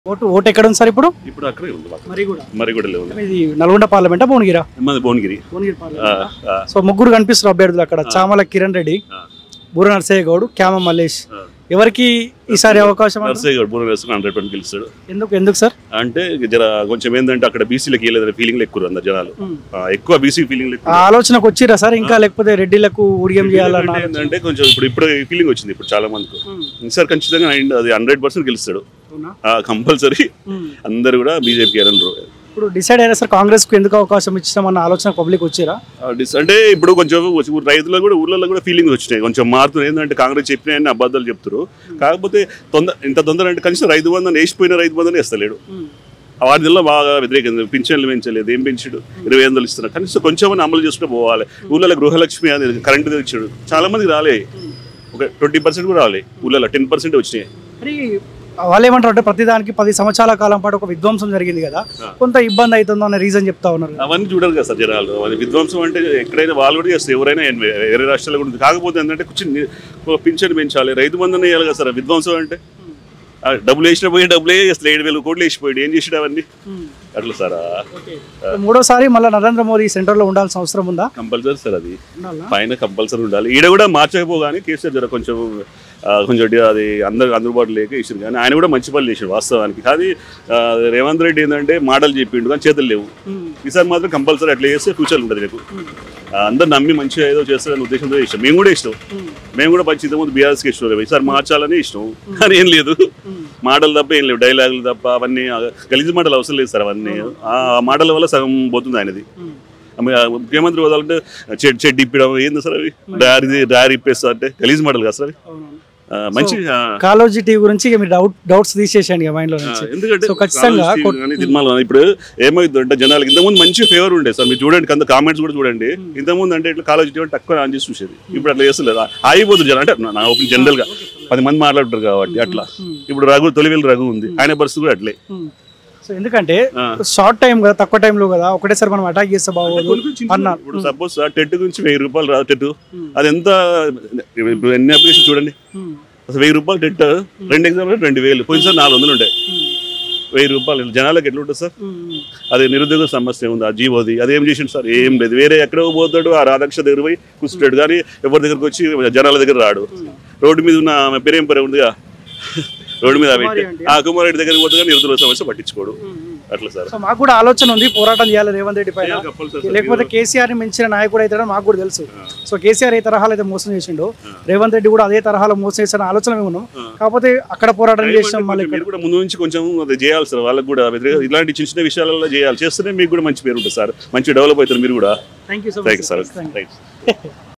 Vote vote ఎక్కడ ఉంది sir ఇప్పుడు ఇప్పుడు అక్కడే ఉంది మాకు మరి కూడా మరిగూడలే ఉంది ఇది నల్గొండ పార్లమెంటా భువనగిరా మాది భువనగిరి భువనగిరి ఆ, పార్లమెంట్ ఆ, సో ముగ్గురు కనిపిస్తారు అభ్యర్థులు అక్కడ చామల కిరణ్ రెడ్డి ఆ, బూర నర్సయ్య గౌడ్ క్యామ మల్లేష్ ఆ. ఎవరికి ఈసారి అవకాశం అంటారు? నర్సయ్య గారు బూర వేసుకుని హండ్రెడ్ పర్సెంట్ గెలుస్తాడు ఎందుకు ఎందుకు సార్ అంటే జర కొంచెం ఏంటంటే అక్కడ బీసీలకు వెళ్ళేదని ఫీలింగ్ ఎక్కువ అందరు జనాలు ఆ, ఎక్కువ బీసీ ఫీలింగ్ ఆ ఆలోచనకు వచ్చిరా సార్ ఇంకా లేకపోతే రెడ్డిలకు ఊడియం చేయాలన్న ఆలోచన? ఏంటంటే కొంచెం ఇప్పుడు ఇప్పుడు ఫీలింగ్ వచ్చింది ఇప్పుడు చాలా మందికి ఉమ్. ఈసారి ఖచ్చితంగా ఆయన అది హండ్రెడ్ పర్సెంట్ గెలుస్తాడు అవునా? Compulsory um. అందరు కూడా బీజేపీకి అనరు ఇప్పుడు డిసైడ్ అయినా సార్ కాంగ్రెస్ కు ఎందుకు అవకాశం ఇచ్చినామన్న ఆలోచన పబ్లిక్ వచ్చిరా ఆ, డిస్- అంటే ఇప్పుడు కొంచెం ఊ- రైతులకు కూడా ఊర్లలో కూడా ఫీలింగ్స్ వచ్చినాయి కొంచెం మారుతుంది ఏంటంటే కాంగ్రెస్ చెప్పిన అబద్ధాలు చెప్తారు కాకపోతే తొందర ఇంత తొందర అంటే కనీసం రైతు బంధం వేసిపోయిన రైతు బంధం వేస్తలేడు వాటిల్లో బాగా వ్యతిరేకంగా పింఛన్లు పెంచలేదు ఏం పెంచాడు ఇరవై వందలు ఇస్తున్నారు కనీసం కొంచెం అమలు చేసుకుంటూ పోవాలి ఊళ్ళలో గృహలక్ష్మి అనేది కరెంట్ ఇచ్చాడు చాలా మందికి రాలే ఒక ట్వంటీ పర్సెంట్ కూడా రాలే ఊళ్ళలో టెన్ పర్సెంట్ వచ్చినాయి మరి వాళ్ళు ఏమంటారు అంటే ప్రతిదానికి పది సంవత్సరాల కాలం పాటు ఒక విధ్వంసం జరిగింది కదా ఆ. కొంత ఇబ్బంది అవుతుందో అనే రీజన్ చెప్తా ఉన్నారు అవన్నీ చూడరు కదా సార్ జనాలు అది విధ్వంసం అంటే ఎక్కడైనా వాళ్ళు కూడా చేస్తారు ఎవరైనా ఏం వే- వేరే రాష్ట్రాల్లో కూడా ఉంది. కాకపోతే ఏంటంటే కొంచెం ని- ఓ పింఛన్ పెంచాలి రైతు బంధన వేయాలి కదా సార్ విధ్వంసం అంటే ఆ డబ్బులు వేసిన పోయి డబ్బులే అసలు ఏడు వేలు కోట్లు వేసిపోయాడు ఏం చేసాడు అవన్నీ అట్లా సార్ మూడోసారి మళ్ళీ నరేంద్ర మోదీ సెంటర్ లో ఉండాల్సిన అవసరం ఉందా కంపల్సరీ సార్ అది ఉండాలా? పైన కంపల్సరీ ఉండాలి ఈడ కూడా మార్చకపోగానే కేసీఆర్ జర కొంచెం ఆ, కొంచెం డి- అది అందరు అందుబాటులో లేక ఇచ్చింది కానీ ఆయన కూడా మంచి పనులు చేసాడు వాస్తవానికి కానీ ఆ, రేవంత్ రెడ్డి ఏంటంటే మాటలు చెప్పిండు కానీ చేతులు లేవు ఉమ్. ఈసారి మాత్రం కంపల్సరీ అట్లా చేస్తే ఫ్యూచర్ ఉంటుంది నీకు ఆ, అందరు నమ్మి మంచిగా ఏదో చేస్తారని ఉద్దేశంతో ఇష్టం మేము కూడా ఇష్టం ఉమ్. మేము కూడా మంచి ఇంతకుముందు బీఆర్ఎస్కి ఇష్టం ఈసారి మార్చాలని ఇష్టం కానీ ఏం లేదు ఉమ్. మాటలు తప్ప ఏం లేవు డైలాగులు తప్ప అవన్నీ ఆ, గలీజు మాటలు అవసరం లేదు సార్ అవన్నీ ఆ మాటల వల్ల సగం పోతుంది ఆయనది ఉమ్. ఆమె, ఆ, ముఖ్యమంత్రి వదాలంటే చెడ్ చెడ్డి ఇప్పడం ఏంది సార్ అవి డారీ డారీ ఇప్పేస్తా అంటే గలీజు మాటలు కదా సార్ అవి అవునవును. ఆ, మంచి ఆ, కాలోజీ టీవీ గురించి ఇక మీరు డౌట్ డౌట్స్ తీసేసాను ఇక మైండ్ లో ఆ, నుంచి ఎందుకంటే సో ఖచ్చితంగా కాలేజ్ కొట్- కానీ సినిమాలు కానీ ఇప్పుడు ఏమైంది అంటే జనాలకి ఇంతకుముందు మంచి ఫేవర్ ఉండే సార్ మీరు చూడండి కొంత కామెంట్స్ కూడా చూడండి ఇంతకుముందు అంటే ఇట్లా కాలేజ్ టీవీ తక్కువ ఆన్ చేసి చూసేది ఇప్పుడు అట్లా చేస్తలేదు ఆగిపోతుంది జనం అంటే నా ఒపీనియన్ జనరల్ గా పది మంది మాట్లాడుతారు కాబట్టి అట్లా ఉమ్. ఇప్పుడు రఘు తొలివేలు రఘు ఉంది ఆయన పరిస్థితి కూడా అట్లే ఉమ్. సో ఎందుకంటే ఆ. షార్ట్ టైం కదా తక్కువ టైంలో కదా ఒకటేసారి మనం అటాక్ చేస్తే బాగోదు అన్నారు ఇప్పుడు సపోజ్ సార్ టెట్ గురించి వెయ్యి రూపాయలు రా టెట్ ఉమ్. అది ఎంత ఇప్పుడు ఎన్ని అప్లికేషన్ చూడండి ఉమ్. అసలు వెయ్యి రూపాయలు టెట్ రెండు ఎగ్జామ్లు రెండు వేలు పోయినసారి నాలుగు వందలు ఉంటాయి ఉమ్. వెయ్యి రూపాయలు జనాలకు ఎట్లా ఉంటుంది సార్ ఉమ్. అది నిరుద్యోగ సమస్య ఉంది ఆ జీవోది అదేం చేసిండు సార్ ఏం లేదు వేరే ఎక్కడో పోతాడు ఆ రాధాక్ష దగ్గర పోయి కూర్చుంటాడు కానీ ఎవరి దగ్గరకు వచ్చి జనాల దగ్గర రాడు రోడ్డు మీద ఉన్న ఆమె పేరేం పేరు ఉందిగా రోడ్డు మీద పెట్టి ఆంటీ. ఆ కుమారెడ్డి దగ్గరికి పోతే కానీ నిరుద్యోగ సమస్య పట్టించుకోడు ఉమ్. ఉమ్. అట్లా సార్ సో మాకు కూడా ఆలోచన ఉంది పోరాటం చేయాలి రేవంత్ రెడ్డి పైన కంపల్సరీ సార్. లేకపోతే కేసీఆర్ ని మించిన నాయకుడు అవుతాడని మాకు కూడా తెలుసు సో కేసీఆర్ ఏ తరహాలో అయితే మోసం చేసిండో రేవంత్ రెడ్డి కూడా అదే తరహాలో మోసం చేసిన ఆలోచన మేము ఉన్నాం కాకపోతే అక్కడ పోరాటం చేసాం మళ్ళీ మీరు కూడా ముందు నుంచి కొంచెం అది చేయాలి సార్ వాళ్ళకి కూడా వ్యతిరేక ఇలాంటి చిన్న చిన్న విషయాలలో చేయాలి చేస్తేనే మీకు కూడా మంచి పేరు ఉంటుంది సార్ మంచి డెవలప్ అవుతారు మీరు కూడా thank you so thank much you sir thanks